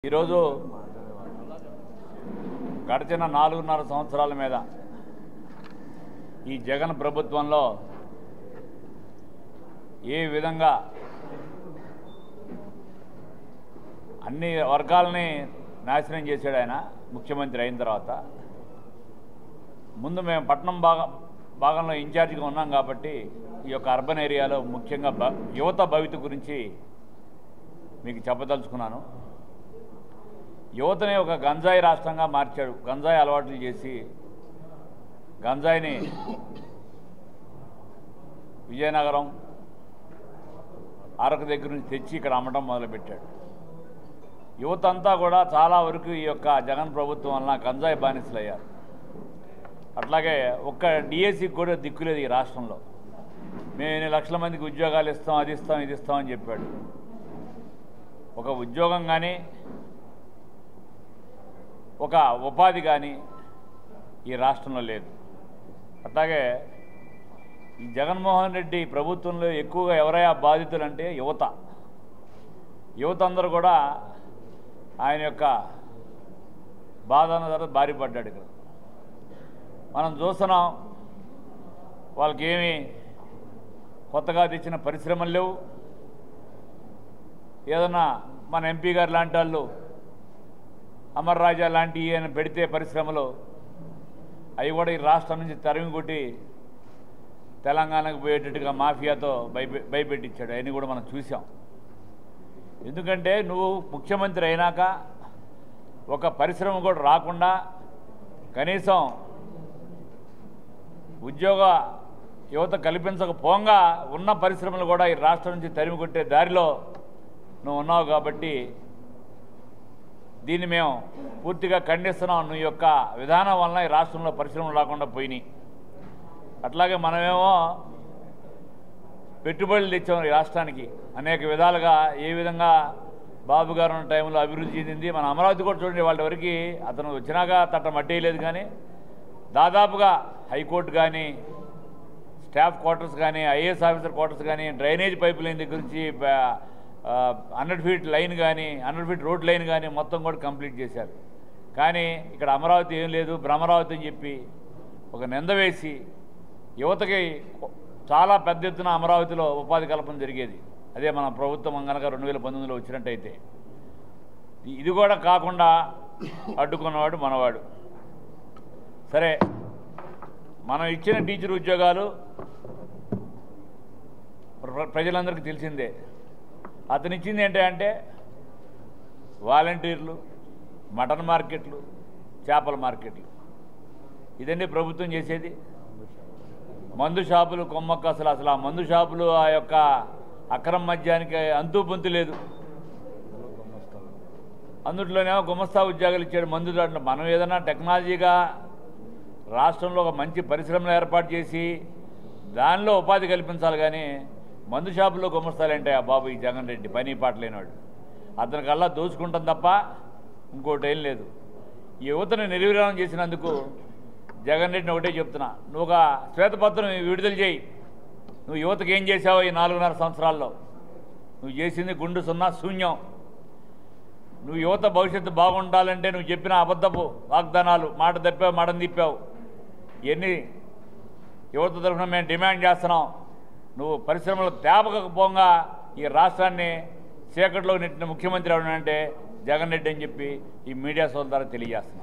ఈరోజు గడిచిన నాలుగున్నర సంవత్సరాల మీద ఈ జగన్ ప్రభుత్వంలో ఏ విధంగా అన్ని వర్గాలని నాశనం చేశాడు ఆయన ముఖ్యమంత్రి అయిన తర్వాత ముందు మేము పట్టణం భాగ భాగంలో ఇన్ఛార్జిగా ఉన్నాం కాబట్టి ఈ యొక్క అర్బన్ ఏరియాలో ముఖ్యంగా భ యువత భవిత గురించి మీకు చెప్పదలుచుకున్నాను యువతని ఒక గంజాయి రాష్ట్రంగా మార్చాడు గంజాయి అలవాట్లు చేసి గంజాయిని విజయనగరం అరకు దగ్గర నుంచి తెచ్చి ఇక్కడ అమ్మడం మొదలుపెట్టాడు యువత అంతా కూడా చాలా వరకు ఈ యొక్క జగన్ ప్రభుత్వం వలన గంజాయి బానిసలు అయ్యారు అట్లాగే ఒక్క డిఎస్సికి కూడా దిక్కులేదు ఈ రాష్ట్రంలో మేము ఎన్ని లక్షల మందికి ఉద్యోగాలు ఇస్తాం అది ఇస్తాం ఇది ఇస్తాం అని చెప్పాడు ఒక ఉద్యోగం కానీ ఒక ఉపాధి కానీ ఈ రాష్ట్రంలో లేదు అట్లాగే ఈ జగన్మోహన్ రెడ్డి ప్రభుత్వంలో ఎక్కువగా ఎవరయ్యా బాధితులు అంటే యువత యువత అందరూ కూడా ఆయన యొక్క బాధన ద్వారా బారిపడ్డాడు ఇక్కడ మనం చూస్తున్నాం వాళ్ళకి ఏమి కొత్తగా తెచ్చిన పరిశ్రమలు లేవు ఏదన్నా మన ఎంపీ గారు లాంటి వాళ్ళు అమర్ రాజా లాంటి ఈయన పెడితే పరిశ్రమలు అవి కూడా ఈ రాష్ట్రం నుంచి తరిమి కొట్టి తెలంగాణకు పోయేటట్టుగా మాఫియాతో భయపె భయపెట్టించాడు అవన్నీ కూడా మనం చూసాం ఎందుకంటే నువ్వు ముఖ్యమంత్రి అయినాక ఒక పరిశ్రమ కూడా రాకుండా కనీసం ఉద్యోగ యువత కల్పించకపోగా ఉన్న పరిశ్రమలు కూడా ఈ రాష్ట్రం నుంచి తరిమి కొట్టే దారిలో నువ్వు ఉన్నావు కాబట్టి దీన్ని మేము పూర్తిగా ఖండిస్తున్నాం నీ యొక్క విధానం వలన ఈ రాష్ట్రంలో పరిశ్రమలు రాకుండా పోయినాయి అట్లాగే మనమేమో పెట్టుబడులు తెచ్చాం ఈ రాష్ట్రానికి అనేక విధాలుగా ఏ విధంగా బాబు గారు ఉన్న టైంలో అభివృద్ధి చెందింది మన అమరావతి కూడా చూడండి వాళ్ళ వరకు అతను వచ్చినాక తట్ట మట్టేయలేదు కానీ దాదాపుగా హైకోర్టు కానీ స్టాఫ్ క్వార్టర్స్ కానీ ఐఏఎస్ ఆఫీసర్ క్వార్టర్స్ కానీ డ్రైనేజ్ పైప్ లైన్ దగ్గర నుంచి హండ్రెడ్ ఫీట్ లైన్ కానీ హండ్రెడ్ ఫీట్ రోడ్ లైన్ కానీ మొత్తం కూడా కంప్లీట్ చేశారు కానీ ఇక్కడ అమరావతి ఏం లేదు భ్రమరావతి అని చెప్పి ఒక నింద వేసి యువతకి చాలా పెద్ద ఎత్తున అమరావతిలో ఉపాధి కల్పన జరిగేది అదే మన ప్రభుత్వం కనుక రెండు వేల పంతొమ్మిదిలో వచ్చినట్టయితే ఇది కూడా కాకుండా అడ్డుకున్నవాడు మనవాడు సరే మనం ఇచ్చిన టీచర్ ఉద్యోగాలు ప్ర- ప్రజలందరికీ తెలిసిందే అతను ఇచ్చింది ఏంటంటే వాలంటీర్లు మటన్ మార్కెట్లు చేపల మార్కెట్లు ఇదండి ప్రభుత్వం చేసేది మందు షాపులు కొమ్మక్క అసలు అసలు ఆ మందు షాపులు ఆ యొక్క అక్రమ మద్యానికి అంతూ పొంతు లేదు అందుట్లోనేమో గుమస్తా ఉద్యోగాలు ఇచ్చాడు మందు దాంట్లో మనం ఏదైనా టెక్నాలజీగా రాష్ట్రంలో ఒక మంచి పరిశ్రమలు ఏర్పాటు చేసి దానిలో ఉపాధి కల్పించాలి కానీ మందు షాపుల్లో గుమస్తాలంటే ఆ బాబు ఈ జగన్ రెడ్డి పని పాట లేనివాడు అతని కల్లా దోచుకుంటాం తప్ప ఇంకోటి ఏం లేదు ఈ యువతను నిర్వీర్యం చేసినందుకు జగన్ రెడ్డిని ఒకటే చెప్తున్నా నువ్వు ఒక శ్వేతపత్రం విడుదల చేయి నువ్వు యువతకు ఏం చేసావో ఈ నాలుగున్నర సంవత్సరాల్లో నువ్వు చేసింది గుండు సున్నా శూన్యం నువ్వు యువత భవిష్యత్తు బాగుండాలంటే నువ్వు చెప్పిన అబద్ధపు వాగ్దానాలు మాట తప్పావు మాట తిప్పావు ఇవన్నీ యువత తరఫున మేము డిమాండ్ చేస్తున్నాం నువ్వు పరిశ్రమలు తేపకపోగా ఈ రాష్ట్రాన్ని చీకట్లో నెట్టిన ముఖ్యమంత్రి ఎవరంటే జగన్ రెడ్డి అని చెప్పి ఈ మీడియా సోదరు ద్వారా తెలియజేస్తున్నాం